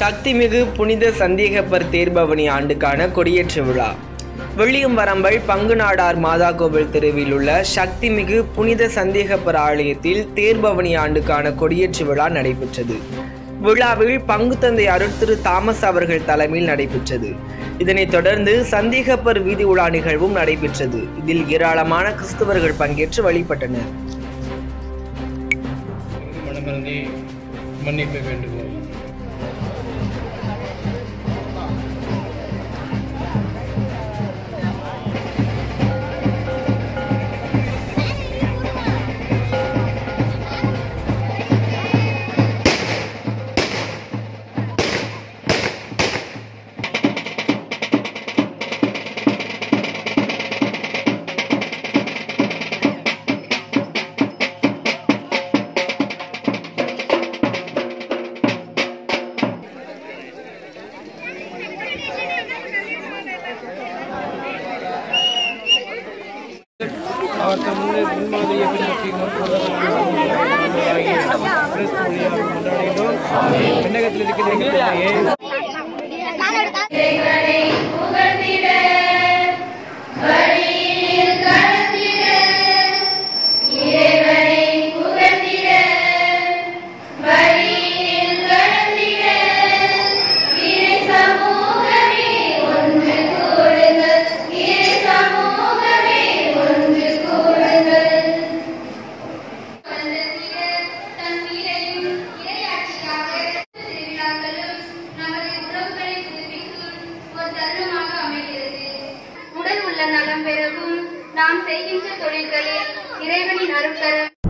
சக்திமிகு புனித சந்தேகப்பர் தேர்பவனி ஆண்டுக்கான கொடியேற்று விழா வெள்ளியம்பரம்பல் பங்குநாடார் மாதா கோவில் தெருவில் உள்ள சக்திமிகு புனித சந்தேகப்பர் ஆலயத்தில் தேர்பவனி ஆண்டுக்கான கொடியேற்று விழா நடைபெற்றது விழாவில் பங்கு தந்தை அருட்திரு தாமஸ் அவர்கள் தலைமையில் நடைபெற்றது இதனைத் தொடர்ந்து சந்தேகப்பர் வீதி உலா நிகழ்வும் நடைபெற்றது இதில் ஏராளமான கிறிஸ்தவர்கள் பங்கேற்று வழிபட்டனர் மனமருந்தி மன்னிப்பு வேண்டுகோள் அவர் தம் முன்னே முன்மாதிரியை பின்பற்றி நோக்குவதாகி கிறிஸ்து வழியாக கொண்டாடுகிறோம் விண்ணகத்தில் இருக்கிற எங்கள் தந்தையே, உடல் உள்ள நலம் பெறவும் நாம் செய்கின்ற தொழில்களில் இறைவனின் அருட்கரம்